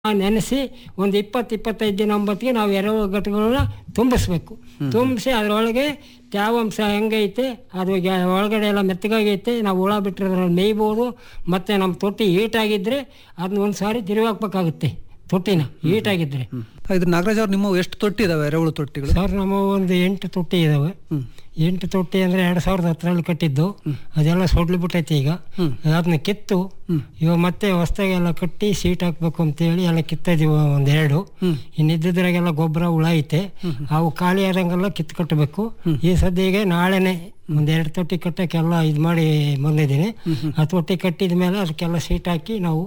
ನೆನೆಸಿ ಒಂದು ಇಪ್ಪತ್ತು ಇಪ್ಪತ್ತೈದು ದಿನ ಒಂಬತ್ತಿಗೆ ನಾವು ಎರೆಹುಳು ಘಟಕಗಳನ್ನ ತುಂಬಿಸ್ಬೇಕು ತುಂಬಿಸಿ ಅದರೊಳಗೆ ತೇವಾಂಶ ಹೆಂಗೈತೆ ಅದು ಗ- ಒಳಗಡೆ ಎಲ್ಲ ಮೆತ್ತಗಾಗೈತೆ ನಾವು ಹುಳ ಬಿಟ್ಟಿರೋದ್ರಲ್ಲಿ ಮೇಯ್ಬೋದು ಮತ್ತು ನಮ್ಮ ತೊಟ್ಟಿ ಹೀಟಾಗಿದ್ದರೆ ಅದನ್ನ ಒಂದು ಸಾರಿ ತಿರುವಾಕ್ಬೇಕಾಗುತ್ತೆ ತೊಟ್ಟಿನ ಹೀಟಾಗಿದ್ದರೆ ಇದು ನಾಗರಾಜ್ ಅವ್ರು ನಿಮ್ಮ ಎಷ್ಟು ತೊಟ್ಟಿ ಇದಾವೆ ಎರೆಹುಳು ತೊಟ್ಟಿಗಳು ಸರ್ ನಮ್ಮ ಒಂದು ಎಂಟು ತೊಟ್ಟಿ ಇದಾವೆ ಹ್ಮ್. ಎಂಟು ತೊಟ್ಟಿ ಅಂದರೆ ಎರಡು ಸಾವಿರದ ಹತ್ತರಲ್ಲಿ ಕಟ್ಟಿದ್ದು ಅದೆಲ್ಲ ಸೊಡ್ಲು ಬಿಟ್ಟೈತಿ ಈಗ ಅದನ್ನ ಕಿತ್ತು ಇವಾಗ ಮತ್ತೆ ಹೊಸ್ದಾಗಿ ಎಲ್ಲ ಕಟ್ಟಿ ಸೀಟ್ ಹಾಕ್ಬೇಕು ಅಂತೇಳಿ ಎಲ್ಲ ಕಿತ್ತಿದೀವಿ ಒಂದೆರಡು ಇನ್ನಿದ್ದಿದ್ರಾಗೆಲ್ಲ ಗೊಬ್ಬರ ಹುಳ ಐತೆ ಅವು ಖಾಲಿ ಆದಂಗೆಲ್ಲ ಕಿತ್ತು ಕಟ್ಟಬೇಕು ಈ ಸದ್ಯಗೆ ನಾಳೆನೆ ಒಂದೆರಡು ತೊಟ್ಟಿ ಕಟ್ಟಕ್ಕೆಲ್ಲ ಇದು ಮಾಡಿ ಬಂದಿದ್ದೀನಿ ಆ ತೊಟ್ಟಿ ಕಟ್ಟಿದ ಮೇಲೆ ಅದಕ್ಕೆಲ್ಲ ಸೀಟ್ ಹಾಕಿ ನಾವು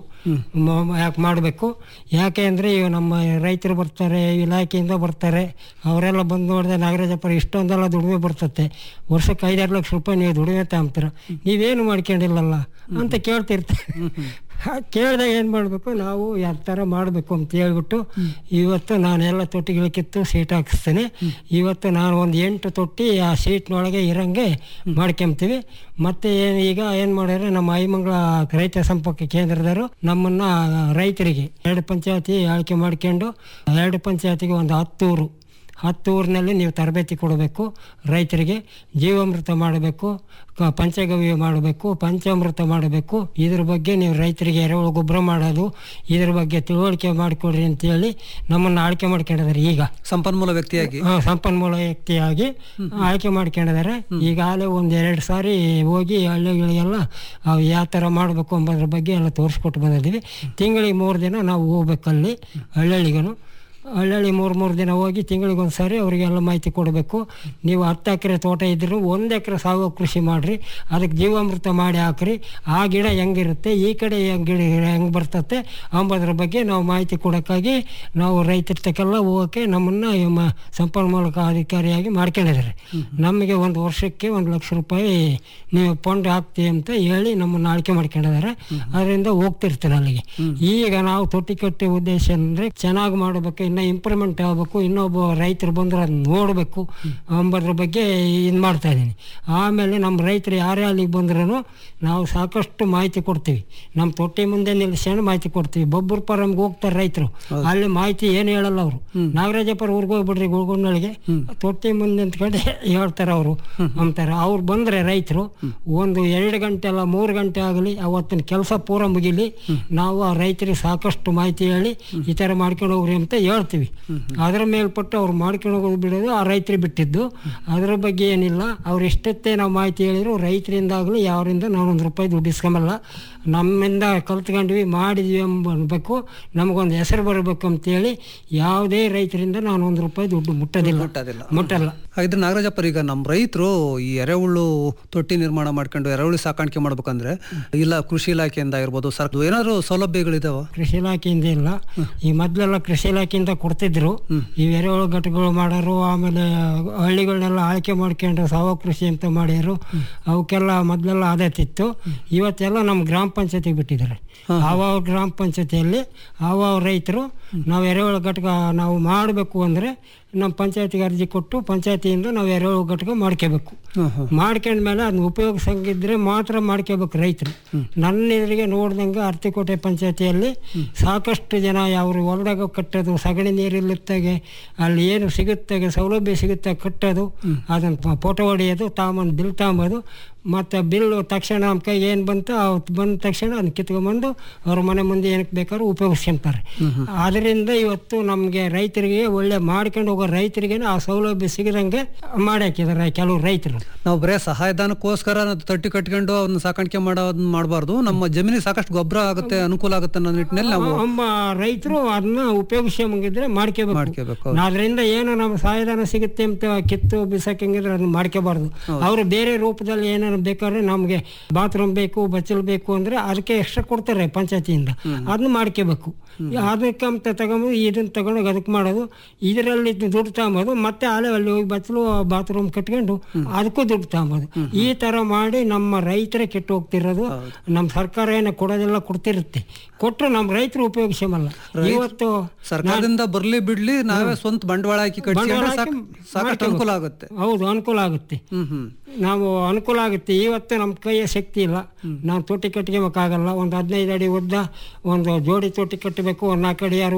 ಮ- ಯಾಕೆ ಮಾಡಬೇಕು ಯಾಕೆ ಅಂದರೆ ಇವಾಗ ನಮ್ಮ ರೈತರು ಬರ್ತಾರೆ ಇಲಾಖೆಯಿಂದ ಬರ್ತಾರೆ ಅವರೆಲ್ಲ ಬಂದು ನೋಡಿದ್ರೆ ನಾಗರಾಜಪ್ಪರ ಇಷ್ಟೊಂದೆಲ್ಲ ದುಡಿಮೆ ಬರ್ತತೆ ವರ್ಷಕ್ಕೆ ಐದಾರು ಲಕ್ಷ ರೂಪಾಯಿ ನೀವು ದುಡಿಮೆ ತಗೊಂತೀರ ನೀವೇನು ಮಾಡ್ಕೊಂಡಿಲ್ಲಲ್ಲ ಅಂತ ಕೇಳ್ತಿರ್ತಾರೆ ಕೇಳಿದಾಗ ಏನು ಮಾಡಬೇಕು ನಾವು ಯಾವ ಥರ ಮಾಡಬೇಕು ಅಂತ ಹೇಳ್ಬಿಟ್ಟು ಇವತ್ತು ನಾನೆಲ್ಲ ತೊಟ್ಟಿಗಳು ಕಿತ್ತು ಸೀಟ್ ಹಾಕಿಸ್ತೇನೆ ಇವತ್ತು ನಾನು ಒಂದು ಎಂಟು ತೊಟ್ಟಿ ಆ ಸೀಟ್ನೊಳಗೆ ಇರಂಗೆ ಮಾಡ್ಕೊಂತೀವಿ ಮತ್ತೆ ಏನು ಈಗ ಏನು ಮಾಡ್ಯಾರ ನಮ್ಮ ಐಮಂಗಳ ರೈತ ಸಂಪರ್ಕ ಕೇಂದ್ರದವರು ನಮ್ಮನ್ನ ರೈತರಿಗೆ ಎರಡು ಪಂಚಾಯತಿ ಆಯ್ಕೆ ಮಾಡ್ಕೊಂಡು ಎರಡು ಪಂಚಾಯತಿಗೆ ಒಂದು ಹತ್ತು ಊರು ಹತ್ತು ಊರಿನಲ್ಲಿ ನೀವು ತರಬೇತಿ ಕೊಡಬೇಕು ರೈತರಿಗೆ ಜೀವಾಮೃತ ಮಾಡಬೇಕು ಕ ಪಂಚಗವ್ಯ ಮಾಡಬೇಕು ಪಂಚಾಮೃತ ಮಾಡಬೇಕು ಇದ್ರ ಬಗ್ಗೆ ನೀವು ರೈತರಿಗೆ ಎರೆಹುಳು ಗೊಬ್ಬರ ಮಾಡೋದು ಇದ್ರ ಬಗ್ಗೆ ತಿಳುವಳಿಕೆ ಮಾಡಿಕೊಡ್ರಿ ಅಂತೇಳಿ ನಮ್ಮನ್ನು ಆಯ್ಕೆ ಮಾಡ್ಕೊಂಡಿದ್ದಾರೆ ಈಗ ಸಂಪನ್ಮೂಲ ವ್ಯಕ್ತಿಯಾಗಿ ಆ, ಸಂಪನ್ಮೂಲ ವ್ಯಕ್ತಿಯಾಗಿ ಆಯ್ಕೆ ಮಾಡ್ಕೊಂಡಿದ್ದಾರೆ ಈಗಾಗಲೇ ಒಂದು ಎರಡು ಸಾರಿ ಹೋಗಿ ಹಳ್ಳಿಗಳಿಗೆಲ್ಲ ಅವು ಯಾವ ಥರ ಮಾಡಬೇಕು ಎಂಬುದ್ರ ಬಗ್ಗೆ ಎಲ್ಲ ತೋರಿಸ್ಕೊಟ್ಟು ಬಂದಿದ್ದೀವಿ ತಿಂಗಳಿಗೆ ಮೂರು ದಿನ ನಾವು ಹೋಗ್ಬೇಕಲ್ಲಿ ಹಳ್ಳಿಗಳಿಗೂ ಹಳ್ಳಿ ಮೂರು ಮೂರು ದಿನ ಹೋಗಿ ತಿಂಗಳಿಗೆ ಒಂದು ಸಾರಿ ಅವರಿಗೆಲ್ಲ ಮಾಹಿತಿ ಕೊಡಬೇಕು ನೀವು ಹತ್ತು ಎಕರೆ ತೋಟ ಇದ್ದರೂ ಒಂದು ಎಕರೆ ಸಾಗೋ ಕೃಷಿ ಮಾಡಿರಿ ಅದಕ್ಕೆ ಜೀವಾಮೃತ ಮಾಡಿ ಹಾಕ್ರಿ ಆ ಗಿಡ ಹೆಂಗಿರುತ್ತೆ ಈ ಕಡೆ ಹೆಂಗೆ ಗಿಡ ಹೆಂಗೆ ಬರ್ತತೆ ಅಂಬೋದ್ರ ಬಗ್ಗೆ ನಾವು ಮಾಹಿತಿ ಕೊಡೋಕ್ಕಾಗಿ ನಾವು ರೈತರ ತಕ್ಕೆಲ್ಲ ಹೋಗೋಕ್ಕೆ ನಮ್ಮನ್ನು ಮ ಸಂಪನ್ಮೂಲಕ ಅಧಿಕಾರಿಯಾಗಿ ಮಾಡ್ಕೊಂಡಿದ್ದಾರೆ ನಮಗೆ ಒಂದು ವರ್ಷಕ್ಕೆ ಒಂದು ಲಕ್ಷ ರೂಪಾಯಿ ನೀವು ಫಂಡ್ ಹಾಕ್ತೀವಿ ಅಂತ ಹೇಳಿ ನಮ್ಮನ್ನು ಆಯ್ಕೆ ಮಾಡ್ಕೊಂಡಿದ್ದಾರೆ ಅದರಿಂದ ಹೋಗ್ತಿರ್ತೀನಿ ಅಲ್ಲಿಗೆ ಈಗ ನಾವು ತೊಟ್ಟಿ ಕಟ್ಟೆ ಉದ್ದೇಶ ಅಂದರೆ ಚೆನ್ನಾಗಿ ಮಾಡಬೇಕು ಇನ್ನೂ ಇಂಪ್ರೂವ್ಮೆಂಟ್ ಆಗಬೇಕು ಇನ್ನೊಬ್ಬ ರೈತರು ಬಂದ್ರೆ ಅದನ್ನ ನೋಡಬೇಕು ಎಂಬುದ್ರ ಬಗ್ಗೆ ಇದು ಮಾಡ್ತಾ ಇದ್ದೀನಿ ಆಮೇಲೆ ನಮ್ಮ ರೈತರು ಯಾರೇ ಅಲ್ಲಿಗೆ ಬಂದ್ರೂ ನಾವು ಸಾಕಷ್ಟು ಮಾಹಿತಿ ಕೊಡ್ತೀವಿ ನಮ್ಮ ತೊಟ್ಟಿ ಮುಂದೆ ನಿಲ್ಲಿಸ್ಕೊಂಡು ಮಾಹಿತಿ ಕೊಡ್ತೀವಿ ಬೊಬ್ಬರ ಫಾರಮ್ಗೆ ಹೋಗ್ತಾರೆ ರೈತರು ಅಲ್ಲಿ ಮಾಹಿತಿ ಏನು ಹೇಳಲ್ಲ ಅವರು ನಾಗರಾಜಪ್ಪರ ಊರಿಗೆ ಹೋಗ್ಬಿಡ್ರಿ ಗುಳ್ಗೊಂಡಳಿಗೆ ತೊಟ್ಟಿ ಮುಂದೆ ನಿಂತ್ಕೊಂಡು ಹೇಳ್ತಾರೆ ಅವರು ಅಂತಾರೆ ಅವ್ರು ಬಂದರೆ ರೈತರು ಒಂದು ಎರಡು ಗಂಟೆ ಅಲ್ಲ ಮೂರು ಗಂಟೆ ಆಗಲಿ ಅವತ್ತಿನ ಕೆಲಸ ಪೂರ ಮುಗಿಲಿ ನಾವು ಆ ರೈತರಿಗೆ ಸಾಕಷ್ಟು ಮಾಹಿತಿ ಹೇಳಿ ಈ ಥರ ಮಾಡ್ಕೊಂಡು ಹೋಗ್ರಿ ಅಂತ ಹೇಳ್ತೀವಿ ಅದರ ಮೇಲ್ಪಟ್ಟು ಅವ್ರು ಮಾಡ್ಕೊಂಡು ಹೋಗೋದು ಬಿಡೋದು ಆ ರೈತರಿಗೆ ಬಿಟ್ಟಿದ್ದು ಅದರ ಬಗ್ಗೆ ಏನಿಲ್ಲ ಅವ್ರು ಎಷ್ಟೊತ್ತೇ ನಾವು ಮಾಹಿತಿ ಹೇಳಿದ್ರು ರೈತರಿಂದಾಗಲಿ ಯಾರಿಂದ ನಾನೊಂದು ರೂಪಾಯಿ ದುಡ್ಡು ಇಸ್ಕೊಂಬಲ್ಲ ನಮ್ಮಿಂದ ಕಲ್ತ್ಕೊಂಡ್ವಿ ಮಾಡಿದ್ವಿ ಎಂಬಬೇಕು ನಮಗೊಂದು ಹೆಸರು ಬರಬೇಕು ಅಂತೇಳಿ ಯಾವುದೇ ರೈತರಿಂದ ನಾನು ಒಂದು ರೂಪಾಯಿ ದುಡ್ಡು ಮುಟ್ಟೋದಿಲ್ಲ ಮುಟ್ಟೋದಿಲ್ಲ. ಮುಟ್ಟಲ್ಲ ಹಾಗಿದ್ರೆ ನಾಗರಾಜಪ್ಪರ್ ಈಗ ನಮ್ಮ ರೈತರು ಈ ಎರೆಹುಳು ತೊಟ್ಟಿ ನಿರ್ಮಾಣ ಮಾಡ್ಕೊಂಡು ಎರೆಹುಳು ಸಾಕಾಣಿಕೆ ಮಾಡ್ಬೇಕಂದ್ರೆ ಇಲ್ಲ ಕೃಷಿ ಇಲಾಖೆಯಿಂದ ಇರ್ಬೋದು ಸರ್ ಏನಾದ್ರು ಸೌಲಭ್ಯಗಳಿದಾವ ಕೃಷಿ ಇಲಾಖೆಯಿಂದ ಇಲ್ಲ ಈ ಮೊದಲೆಲ್ಲ ಕೃಷಿ ಇಲಾಖೆಯಿಂದ ಕೊಡ್ತಿದ್ರು ಈ ಎರೆಹುಳು ಘಟಕಗಳು ಮಾಡೋರು ಆಮೇಲೆ ಹಳ್ಳಿಗಳನ್ನೆಲ್ಲ ಆಯ್ಕೆ ಮಾಡ್ಕೊಂಡು ಸಾವಯವ ಕೃಷಿ ಅಂತ ಮಾಡ್ಯಾರು ಅವಕ್ಕೆಲ್ಲ ಮೊದಲೆಲ್ಲ ಆದತ್ತಿತ್ತು ಇವತ್ತೆಲ್ಲ ನಮ್ಮ ಗ್ರಾಮ ಪಂಚಾಯತಿಗೆ ಬಿಟ್ಟಿದ್ದಾರೆ ಆವಾವ ಗ್ರಾಮ ಪಂಚಾಯತಿಯಲ್ಲಿ ಆವಾವ ರೈತರು ನಾವು ಎರೆಹುಳು ಘಟಕ ನಾವು ಮಾಡಬೇಕು ಅಂದರೆ ನಮ್ಮ ಪಂಚಾಯತಿಗೆ ಅರ್ಜಿ ಕೊಟ್ಟು ಪಂಚಾಯತಿಯಿಂದ ನಾವು ಎರೆಹುಳು ಘಟಕ ಮಾಡ್ಕೋಬೇಕು ಮಾಡ್ಕೊಂಡ್ಮೇಲೆ ಅದನ್ನ ಉಪಯೋಗಿಸಂಗಿದ್ರೆ ಮಾತ್ರ ಮಾಡ್ಕೋಬೇಕು ರೈತರು ನನ್ನ ಎದುರಿಗೆ ನೋಡ್ದಂಗೆ ಅರ್ತಿಕೋಟೆ ಪಂಚಾಯತಿಯಲ್ಲಿ ಸಾಕಷ್ಟು ಜನ ಅವರು ಹೊಲದಾಗ ಕಟ್ಟೋದು ಸಗಣಿ ನೀರಿಲ್ಲಿತ್ತಾಗೆ ಅಲ್ಲಿ ಏನು ಸಿಗುತ್ತಾಗೆ ಸೌಲಭ್ಯ ಸಿಗುತ್ತೆ ಕಟ್ಟೋದು ಅದನ್ನು ಫೋಟೋ ಹೊಡೆಯೋದು ತಾಂಬಂದು ಬಿಲ್ ತಾಂಬೋದು ಮತ್ತು ಬಿಲ್ಲು ತಕ್ಷಣ ನಮ್ಮ ಕೈಗೆ ಏನು ಬಂತು ಅವತ್ತು ಬಂದ ತಕ್ಷಣ ಅದನ್ನ ಕಿತ್ಕೊಂಬಂದು ಅವ್ರ ಮನೆ ಮುಂದೆ ಏನಕ್ಕೆ ಬೇಕಾದ್ರೂ ಉಪಯೋಗಿಸ್ಕೊಂತಾರೆ ಅದರಿಂದ ಇವತ್ತು ನಮಗೆ ರೈತರಿಗೆ ಒಳ್ಳೆ ಮಾಡ್ಕೊಂಡು ಹೋಗೋ ರೈತರಿಗೆ ಆ ಸೌಲಭ್ಯ ಸಿಗದಂಗೆ ಮಾಡಿ ಹಾಕಿದ್ದಾರೆ ಕೆಲವು ರೈತರು ನಾವು ಬರೇ ಸಹಾಯಧನಕ್ಕೋಸ್ಕರ ನಾವು ತೊಟ್ಟಿ ಕಟ್ಕೊಂಡು ಅದನ್ನ ಸಾಕಾಣಿಕೆ ಮಾಡೋದನ್ನ ಮಾಡಬಾರ್ದು ನಮ್ಮ ಜಮೀನಿಗೆ ಸಾಕಷ್ಟು ಗೊಬ್ಬರ ಆಗುತ್ತೆ ಅನುಕೂಲ ಆಗುತ್ತೆ ಅನ್ನೋ ನಿಟ್ಟಿನಲ್ಲಿ ನಾವು ನಮ್ಮ ರೈತರು ಅದನ್ನ ಉಪಯೋಗಿಸ್ಕೊಂಬಂಗಿದ್ರೆ ಮಾಡ್ಕೋಬೇಕು ಮಾಡ್ಕೋಬೇಕು ಅದರಿಂದ ಏನು ನಮ್ಮ ಸಹಾಯಧನ ಸಿಗುತ್ತೆ ಅಂತ ಕಿತ್ತು ಬಿಸಾಕಂಗಿದ್ರೆ ಅದನ್ನ ಮಾಡ್ಕೋಬಾರ್ದು ಅವರು ಬೇರೆ ರೂಪದಲ್ಲಿ ಏನಾದ್ರು ಬೇಕಾದ್ರೆ ನಮಗೆ ಬಾತ್ರೂಮ್ ಬೇಕು ಬಚ್ಚಲ್ ಬೇಕು ಅಂದ್ರೆ ಅದಕ್ಕೆ ಎಕ್ಸ್ಟ್ರಾ ಕೊಡ್ತಾರೆ ಪಂಚಾಯತಿಯಿಂದ ಅದನ್ನ ಮಾಡ್ಕೋಬೇಕು ಅದಕ್ಕಂತ ತಗೊಂಡು ಇದನ್ನ ತಗೊಂಡೋಗಿ ಅದಕ್ಕೆ ಮಾಡೋದು ಇದರಲ್ಲಿ ದುಡ್ಡು ತಗೊಂಬೋದು ಮತ್ತೆ ಆಲೆ ಅಲ್ಲಿ ಹೋಗಿ ಬಚ್ಚಲು ಬಾತ್ರೂಮ್ ಕಟ್ಕೊಂಡು ಅದಕ್ಕೂ ದುಡ್ಡು ತಗೊಂಬೋದು ಈ ತರ ಮಾಡಿ ನಮ್ಮ ರೈತರೇ ಕೆಟ್ಟು ಹೋಗ್ತಿರೋದು ನಮ್ಮ ಸರ್ಕಾರ ಏನೋ ಕೊಡೋದೆಲ್ಲ ಕೊಡ್ತಿರುತ್ತೆ ಕೊಟ್ಟರು ನಮ್ಮ ರೈತರು ಉಪಯೋಗಿಸಮಲ್ಲ ಇವತ್ತು ಸರ್ಕಾರದಿಂದ ಬರ್ಲಿ ಬಿಡ್ಲಿ ನಾವೇ ಸ್ವಂತ ಬಂಡವಾಳ ಹಾಕಿ ಕಟ್ಸಿದ್ರೆ ಬಂಡವಾಳ ಸಾಕ್- ಹಾಕಿ ಸಾಕಷ್ಟು ಅನುಕೂಲ ಆಗುತ್ತೆ ಹೌದು ಅನುಕೂಲ ಆಗುತ್ತೆ ಹ್ಮ್ ಹ್ಮ್ ನಾವು ಅನುಕೂಲ ಆಗುತ್ತೆ ಇವತ್ತು ನಮ್ಮ ಕೈಯ ಶಕ್ತಿ ಇಲ್ಲ ನಾವು ತೊಟ್ಟಿ ಕಟ್ಕೊಬೇಕಾಗಲ್ಲ ಒಂದು ಹದಿನೈದು ಅಡಿ ಉದ್ದ ಒಂದು ಜೋಡಿ ತೊಟ್ಟಿ ಕಟ್ಟಬೇಕು ಒಂದು ನಾಲ್ಕು ಅಡಿ ಯಾರು